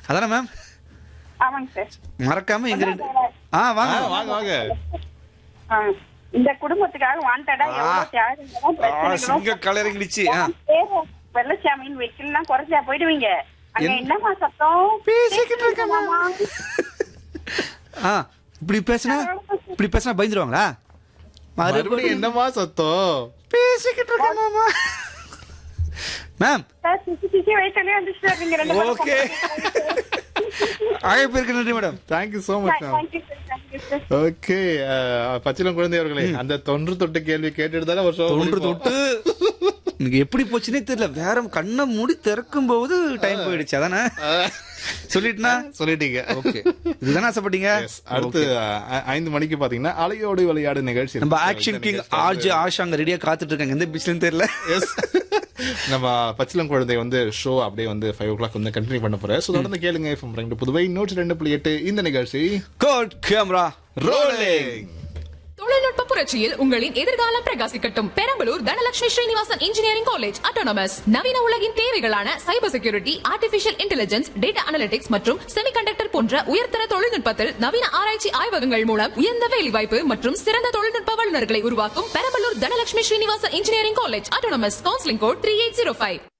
அதானே மேம் ஆமாங்க சார் மறக்காம எங்க ரெண்டு ஆ ஆ, வாங்க வாங்க வாங்க ஆ, இந்த குடும்பத்துக்காக வாண்டடா எவ்வளவு தியாகங்களும் ஆ, சிங்க பிரச்சனைகளும் கலரிங்கிடுச்சு ஆ உன் பேரு வெள்ளச்சாமின்னு வைக்கலாம் குறைஞ்சா போயிடுவீங்க அங்க என்- என்னமா சத்தம் பேசிக்கிட்டு இருக்கேன் மாமா. ஆ இப்படி பேசினா இப்படி பேசினா பயந்துருவாங்களா மறுபடியும் என்னமா சத்தம் பேசிக்கிட்டு இருக்கேன் மாமா மேம் சார், சிசி சிசி வயிற்றுலயே வந்துச்சு சார் நீங்க ரெண்டு பேரும் ஓகே அழைப்பிற்கு நன்றி madam thank you so much ma'am thank you sir thank you sir okay பச்சிலம் குழந்தை அவர்களே அந்த தொன்று தொட்டு கேள்வி கேட்டுட்டு தானே ஒரு show தொன்று முடிப்போம். தொட்டு எனக்கு எப்படி போச்சுன்னே தெரியல வேற கண்ணை மூடி திறக்கும் போது டைம் போயிடுச்சு அதானே ஆ, சொல்லிட்டுனா சொல்லிட்டீங்க ஓகே இதுதானே ஆசைப்பட்டீங்க Yes. அடுத்து அ, ஐந்து மணிக்கு பாத்தீங்கன்னா அலையோடு விளையாடு நிகழ்ச்சி நம்ம இருக்கு. ஆக்ஷன் இந்த கிங் நிகழ்ச்சியில ஆர்ஜே ஆஷா அங்க ரெடியா காத்துட்டு இருக்காங்க எந்த பீச்லயும் தெரியல எஸ் நம்ம பச்சிலம் குழந்தை வந்து ஷோ அப்படியே வந்து ஃபைவ் ஓ கிளாக் வந்து கண்டினியூ பண்ண போறேன் ஸோ தொடர்ந்து கேளுங்க எஃப்எம் ரெண்டு புதுவை நூற்றி ரெண்டு புள்ளி எட்டு இந்த நிகழ்ச்சி கோட் கேமரா ரோலிங் தொழில்நுட்ப புரட்சியில் உங்களின் எதிர்காலம் பிரகாசிக்கட்டும் Perambalur Dhanalakshmi Srinivasan engineering college autonomous நவீன உலகின் தேவைகளான cyber security artificial intelligence data analytics மற்றும் செமிகண்டக்டர் போன்ற உயர்தர தொழில்நுட்பத்தில் நவீன ஆராய்ச்சி ஆய்வகங்கள் மூலம் உயர்ந்த வேலைவாய்ப்பு மற்றும் சிறந்த தொழில்நுட்ப வல்லுநர்களை உருவாக்கும் Perambalur Dhanalakshmi Srinivasan engineering college autonomous counselling code three eight zero five